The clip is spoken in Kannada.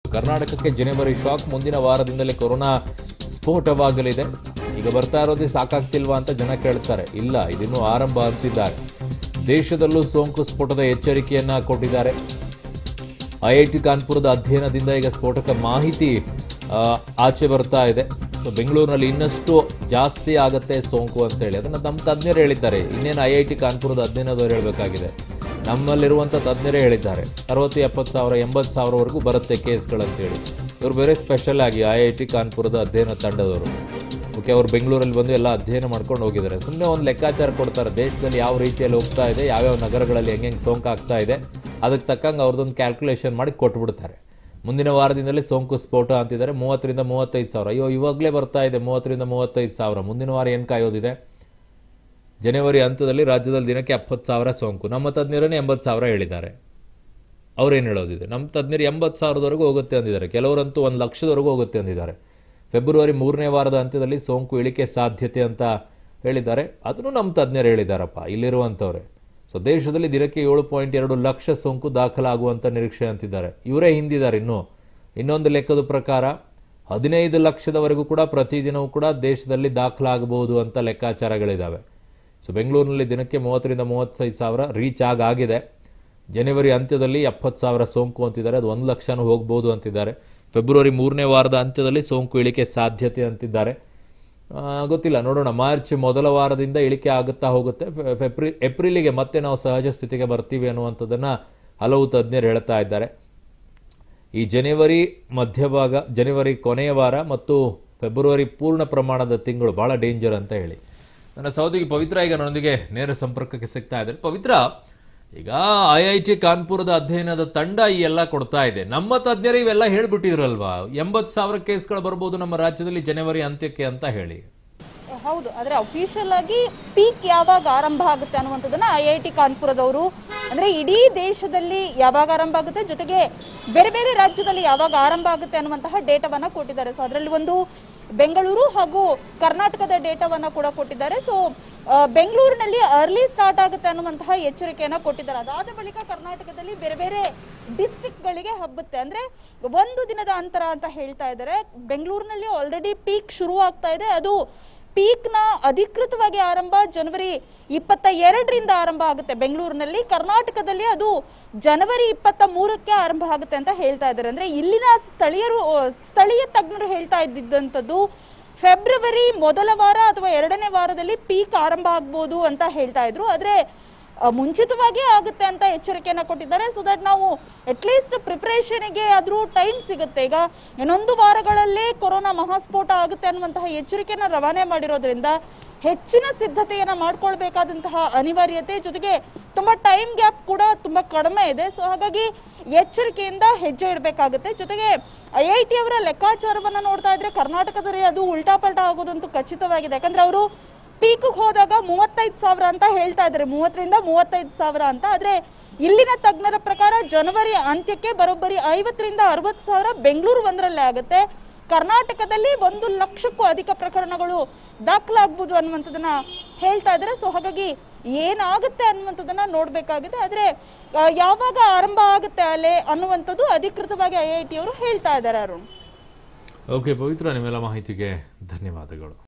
ಕರ್ನಾಟಕಕ್ಕೆ ಜನವರಿ ಶಾಕ್ ಮುಂದಿನ ವಾರದಿಂದಲೇ ಕೊರೋನಾ ಸ್ಫೋಟವಾಗಲಿದೆ ಈಗ ಬರ್ತಾ ಇರೋದೇ ಸಾಕಾಗ್ತಿಲ್ವಾ ಅಂತ ಜನ ಕೇಳ್ತಾರೆ ಇಲ್ಲ ಇದಿನ್ನೂ ಆರಂಭ ಅಂತಿದ್ದಾರೆ ದೇಶದಲ್ಲೂ ಸೋಂಕು ಸ್ಫೋಟದ ಎಚ್ಚರಿಕೆಯನ್ನ ಕೊಟ್ಟಿದ್ದಾರೆ ಐಐಟಿ ಕಾನ್ಪುರದ ಅಧ್ಯಯನದಿಂದ ಈಗ ಸ್ಫೋಟಕ ಮಾಹಿತಿ ಆ, ಆಚೆ ಬರ್ತಾ ಇದೆ ಸೊ ಬೆಂಗಳೂರಿನಲ್ಲಿ ಇನ್ನಷ್ಟು ಜಾಸ್ತಿ ಆಗತ್ತೆ ಸೋಂಕು ಅಂತೇಳಿ ಅದನ್ನು ನಮ್ಮ ತಜ್ಞರು ಹೇಳಿದ್ದಾರೆ ಇನ್ನೇನು ಐ ಐ ಟಿ ಕಾನ್ಪುರದ ಅಧ್ಯಯನದವ್ರು ಹೇಳಬೇಕಾಗಿದೆ ನಮ್ಮಲ್ಲಿರುವಂಥ ತಜ್ಞರೇ ಹೇಳಿದ್ದಾರೆ ಅರವತ್ತು ಎಪ್ಪತ್ತು ಸಾವಿರ ಎಂಬತ್ತು ಸಾವಿರವರೆಗೂ ಬರುತ್ತೆ ಕೇಸ್ಗಳಂತೇಳಿ ಇವರು ಬೇರೆ ಸ್ಪೆಷಲ್ ಆಗಿ ಐ ಐ ಟಿ ಕಾನ್ಪುರದ ಅಧ್ಯಯನ ತಂಡದವರು ಓಕೆ ಅವ್ರು ಬೆಂಗಳೂರಲ್ಲಿ ಬಂದು ಎಲ್ಲ ಅಧ್ಯಯನ ಮಾಡ್ಕೊಂಡು ಹೋಗಿದ್ದಾರೆ ಸುಮ್ಮನೆ ಒಂದು ಲೆಕ್ಕಾಚಾರ ಕೊಡ್ತಾರೆ ದೇಶದಲ್ಲಿ ಯಾವ ರೀತಿಯಲ್ಲಿ ಹೋಗ್ತಾ ಇದೆ ಯಾವ್ಯಾವ ನಗರಗಳಲ್ಲಿ ಹೆಂಗೆ ಹೆಂಗೆ ಸೋಂಕು ಆಗ್ತಾ ಇದೆ ಅದಕ್ಕೆ ತಕ್ಕಂಗೆ ಅವ್ರದ್ದೊಂದು ಕ್ಯಾಲ್ಕುಲೇಷನ್ ಮಾಡಿ ಕೊಟ್ಬಿಡ್ತಾರೆ ಮುಂದಿನ ವಾರದಿಂದಲೇ ಸೋಂಕು ಸ್ಫೋಟ ಅಂತಿದ್ದಾರೆ ಮೂವತ್ತರಿಂದ ಮೂವತ್ತೈದು ಸಾವಿರ ಅಯ್ಯೋ ಇವಾಗಲೇ ಬರ್ತಾ ಇದೆ ಮೂವತ್ತರಿಂದ ಮೂವತ್ತೈದು ಸಾವಿರ ಮುಂದಿನ ವಾರ ಏನು ಕಾಯೋದಿದೆ ಜನವರಿ ಹಂತದಲ್ಲಿ ರಾಜ್ಯದಲ್ಲಿ ದಿನಕ್ಕೆ ಎಪ್ಪತ್ತು ಸಾವಿರ ಸೋಂಕು ನಮ್ಮ ತಜ್ಞರನ್ನೇ ಎಂಬತ್ತು ಸಾವಿರ ಹೇಳಿದ್ದಾರೆ ಅವ್ರೇನು ಹೇಳೋದಿದೆ ನಮ್ಮ ತಜ್ಞರು ಎಂಬತ್ತು ಸಾವಿರದವರೆಗೂ ಹೋಗುತ್ತೆ ಅಂದಿದ್ದಾರೆ ಕೆಲವರಂತೂ ಒಂದು ಲಕ್ಷದವರೆಗೂ ಹೋಗುತ್ತೆ ಅಂದಿದ್ದಾರೆ ಫೆಬ್ರವರಿ ಮೂರನೇ ವಾರದ ಅಂತ್ಯದಲ್ಲಿ ಸೋಂಕು ಇಳಿಕೆ ಸಾಧ್ಯತೆ ಅಂತ ಹೇಳಿದ್ದಾರೆ ಅದನ್ನು ನಮ್ಮ ತಜ್ಞರು ಹೇಳಿದ್ದಾರಪ್ಪ ಇಲ್ಲಿರುವಂಥವ್ರೆ ಸೊ ದೇಶದಲ್ಲಿ ದಿನಕ್ಕೆ ಏಳು ಪಾಯಿಂಟ್ ಎರಡು ಲಕ್ಷ ಸೋಂಕು ದಾಖಲಾಗುವಂಥ ನಿರೀಕ್ಷೆ ಅಂತಿದ್ದಾರೆ ಇವರೇ ಹಿಂದಿದ್ದಾರೆ ಇನ್ನೂ ಇನ್ನೊಂದು ಲೆಕ್ಕದ ಪ್ರಕಾರ ಹದಿನೈದು ಲಕ್ಷದವರೆಗೂ ಕೂಡ ಪ್ರತಿದಿನವೂ ಕೂಡ ದೇಶದಲ್ಲಿ ದಾಖಲಾಗಬಹುದು ಅಂತ ಲೆಕ್ಕಾಚಾರಗಳಿದ್ದಾವೆ ಸೊ ಬೆಂಗಳೂರಿನಲ್ಲಿ ದಿನಕ್ಕೆ ಮೂವತ್ತರಿಂದ ಮೂವತ್ತೈದು ಸಾವಿರ ರೀಚ್ ಆಗಾಗಿದೆ ಜನವರಿ ಅಂತ್ಯದಲ್ಲಿ ಎಪ್ಪತ್ತು ಸಾವಿರ ಸೋಂಕು ಅಂತಿದ್ದಾರೆ ಅದು ಒಂದು ಲಕ್ಷನೂ ಹೋಗ್ಬೋದು ಅಂತಿದ್ದಾರೆ ಫೆಬ್ರವರಿ ಮೂರನೇ ವಾರದ ಅಂತ್ಯದಲ್ಲಿ ಸೋಂಕು ಇಳಿಕೆ ಸಾಧ್ಯತೆ ಅಂತಿದ್ದಾರೆ ಆ, ಗೊತ್ತಿಲ್ಲ ನೋಡೋಣ ಮಾರ್ಚ್ ಮೊದಲ ವಾರದಿಂದ ಇಳಿಕೆ ಆಗುತ್ತಾ ಹೋಗುತ್ತೆ ಫೆ- ಫೆಬ್ರಿ ಏಪ್ರಿಲಿಗೆ ಮತ್ತೆ ನಾವು ಸಹಜ ಸ್ಥಿತಿಗೆ ಬರ್ತೀವಿ ಅನ್ನುವಂಥದ್ದನ್ನು ಹಲವು ತಜ್ಞರು ಹೇಳ್ತಾ ಇದ್ದಾರೆ ಈ ಜನವರಿ ಮಧ್ಯಭಾಗ ಜನವರಿ ಕೊನೆಯ ವಾರ ಮತ್ತು ಫೆಬ್ರವರಿ ಪೂರ್ಣ ಪ್ರಮಾಣದ ತಿಂಗಳು ಭಾಳ ಡೇಂಜರ್ ಅಂತ ಹೇಳಿ ನನ್ನ ಸಹೋದರಿ ಪವಿತ್ರ ಈಗ ನನ್ನೊಂದಿಗೆ ನೇರ ಸಂಪರ್ಕಕ್ಕೆ ಸಿಗ್ತಾ ಇದ್ದಾರೆ ಪವಿತ್ರ ಈಗ ಐ ಐ ಟಿ ಕಾನ್ಪುರದ ಅಧ್ಯಯನದ ತಂಡ ಈ ಎಲ್ಲ ಕೊಡ್ತಾ ಇದೆ ನಮ್ಮ ತಜ್ಞರು ಇವೆಲ್ಲ ಹೇಳ್ಬಿಟ್ಟಿದ್ರಲ್ವಾ ಎಂಬತ್ತು ಸಾವಿರ ಕೇಸ್ಗಳು ಬರ್ಬೋದು ನಮ್ಮ ರಾಜ್ಯದಲ್ಲಿ ಜನವರಿ ಅಂತ್ಯಕ್ಕೆ ಅಂತ ಹೇಳಿ ಹೌದು ಆದ್ರೆ ಅಫಿಷಿಯಲ್ ಆಗಿ ಪೀಕ್ ಯಾವಾಗ ಆರಂಭ ಆಗುತ್ತೆ ಅನ್ನುವಂಥದ್ದನ್ನ ಐ ಐ ಟಿ ಕಾನ್ಪುರದವರು ಅಂದ್ರೆ ಇಡೀ ದೇಶದಲ್ಲಿ ಯಾವಾಗ ಆರಂಭ ಆಗುತ್ತೆ ಜೊತೆಗೆ ಬೇರೆ ಬೇರೆ ರಾಜ್ಯದಲ್ಲಿ ಯಾವಾಗ ಆರಂಭ ಆಗುತ್ತೆ ಅನ್ನುವಂತಹ ಡೇಟಾವನ್ನ ಕೊಟ್ಟಿದ್ದಾರೆ ಸೊ ಅದರಲ್ಲಿ ಒಂದು ಬೆಂಗಳೂರು ಹಾಗೂ ಕರ್ನಾಟಕದ ಡೇಟಾವನ್ನ ಕೂಡ ಕೊಟ್ಟಿದ್ದಾರೆ ಸೊ ಬೆಂಗಳೂರಿನಲ್ಲಿ ಅರ್ಲಿ ಸ್ಟಾರ್ಟ್ ಆಗುತ್ತೆ ಅನ್ನುವಂತಹ ಎಚ್ಚರಿಕೆಯನ್ನ ಕೊಟ್ಟಿದ್ದಾರೆ ಅದಾದ ಬಳಿಕ ಕರ್ನಾಟಕದಲ್ಲಿ ಬೇರೆ ಬೇರೆ ಡಿಸ್ಟ್ರಿಕ್ಟ್ಗಳಿಗೆ ಹಬ್ಬುತ್ತೆ ಅಂದ್ರೆ ಒಂದು ದಿನದ ಅಂತರ ಅಂತ ಹೇಳ್ತಾ ಇದ್ದಾರೆ ಬೆಂಗಳೂರಿನಲ್ಲಿ ಆಲ್ರೆಡಿ ಪೀಕ್ ಶುರು ಆಗ್ತಾ ಇದೆ ಅದು ಪೀಕ್ನ ಅಧಿಕೃತವಾಗಿ ಆರಂಭ ಜನವರಿ ಇಪ್ಪತ್ತ ಎರಡರಿಂದ ಆರಂಭ ಆಗುತ್ತೆ ಬೆಂಗಳೂರಿನಲ್ಲಿ ಕರ್ನಾಟಕದಲ್ಲಿ ಅದು ಜನವರಿ ಇಪ್ಪತ್ತ ಮೂರಕ್ಕೆ ಆರಂಭ ಆಗುತ್ತೆ ಅಂತ ಹೇಳ್ತಾ ಇದ್ದಾರೆ ಅಂದ್ರೆ ಇಲ್ಲಿನ ಸ್ಥಳೀಯರು ಆ, ಸ್ಥಳೀಯ ತಜ್ಞರು ಹೇಳ್ತಾ ಇದ್ದಿದ್ದಂಥದ್ದು ಫೆಬ್ರವರಿ ಮೊದಲ ವಾರ ಅಥವಾ ಎರಡನೇ ವಾರದಲ್ಲಿ ಪೀಕ್ ಆರಂಭ ಆಗ್ಬೋದು ಅಂತ ಹೇಳ್ತಾ ಇದ್ರು ಆದ್ರೆ ಆ, ಮುಂಚಿತವಾಗಿ ಆಗುತ್ತೆ ಅಂತ ಎಚ್ಚರಿಕೆಯನ್ನ ಕೊಟ್ಟಿದ್ದಾರೆ ಸೊ ದಟ್ ನಾವು ಅಟ್ಲೀಸ್ಟ್ ಪ್ರಿಪರೇಷನ್ಗೆ ಆದ್ರೂ ಟೈಮ್ ಸಿಗುತ್ತೆ ಈಗ ಇನ್ನೊಂದು ವಾರಗಳಲ್ಲೇ ಕೊರೋನಾ ಮಹಾಸ್ಫೋಟ ಆಗುತ್ತೆ ಅನ್ನುವಂತಹ ಎಚ್ಚರಿಕೆಯನ್ನ ರವಾನೆ ಮಾಡಿರೋದ್ರಿಂದ ಹೆಚ್ಚಿನ ಸಿದ್ಧತೆಯನ್ನ ಮಾಡ್ಕೊಳ್ಬೇಕಾದಂತಹ ಅನಿವಾರ್ಯತೆ ಜೊತೆಗೆ ತುಂಬಾ ಟೈಮ್ ಗ್ಯಾಪ್ ಕೂಡ ತುಂಬಾ ಕಡಿಮೆ ಇದೆ ಸೊ ಹಾಗಾಗಿ ಎಚ್ಚರಿಕೆಯಿಂದ ಹೆಜ್ಜೆ ಇಡಬೇಕಾಗುತ್ತೆ ಜೊತೆಗೆ ಐ ಐ ಟಿ ಅವರ ಲೆಕ್ಕಾಚಾರವನ್ನ ನೋಡ್ತಾ ಇದ್ರೆ ಕರ್ನಾಟಕದಲ್ಲಿ ಅದು ಉಲ್ಟಾ ಪಲ್ಟಾ ಆಗೋದಂತೂ ಖಚಿತವಾಗಿದೆ ಯಾಕಂದ್ರೆ ಅವರು ಪೀಕ್ ಹೋದಾಗ ಮೂವತ್ತೈದು ಸಾವಿರ ಅಂತ ಹೇಳ್ತಾ ಇದ್ದಾರೆ ಮೂವತ್ತರಿಂದ ಮೂವತ್ತೈದು ಸಾವಿರ ಅಂತ ಆದ್ರೆ ಇಲ್ಲಿನ ತಜ್ಞರ ಪ್ರಕಾರ ಜನವರಿ ಅಂತ್ಯಕ್ಕೆ ಬರೋಬ್ಬರಿ ಐವತ್ತರಿಂದ ಅರವತ್ತು ಸಾವಿರ ಬೆಂಗಳೂರು ಒಂದರಲ್ಲೇ ಆಗುತ್ತೆ ಕರ್ನಾಟಕದಲ್ಲಿ ಒಂದು ಲಕ್ಷಕ್ಕೂ ಅಧಿಕ ಪ್ರಕರಣಗಳು ದಾಖಲಾಗ್ಬೋದು ಅನ್ನುವಂಥದ್ದನ್ನ ಹೇಳ್ತಾ ಇದ್ದಾರೆ ಸೊ ಹಾಗಾಗಿ ಏನಾಗುತ್ತೆ ಅನ್ನುವಂಥದ್ದನ್ನ ನೋಡ್ಬೇಕಾಗಿದೆ ಆದ್ರೆ ಆ, ಯಾವಾಗ ಆರಂಭ ಆಗುತ್ತೆ ಅಲೆ ಅನ್ನುವಂಥದ್ದು ಅಧಿಕೃತವಾಗಿ ಐ ಐ ಟಿ ಅವರು ಹೇಳ್ತಾ ಇದ್ದಾರೆ ಅರುಣ್ ಓಕೆ ಪವಿತ್ರ ನಿಮ್ಮೆಲ್ಲ ಮಾಹಿತಿಗೆ ಧನ್ಯವಾದಗಳು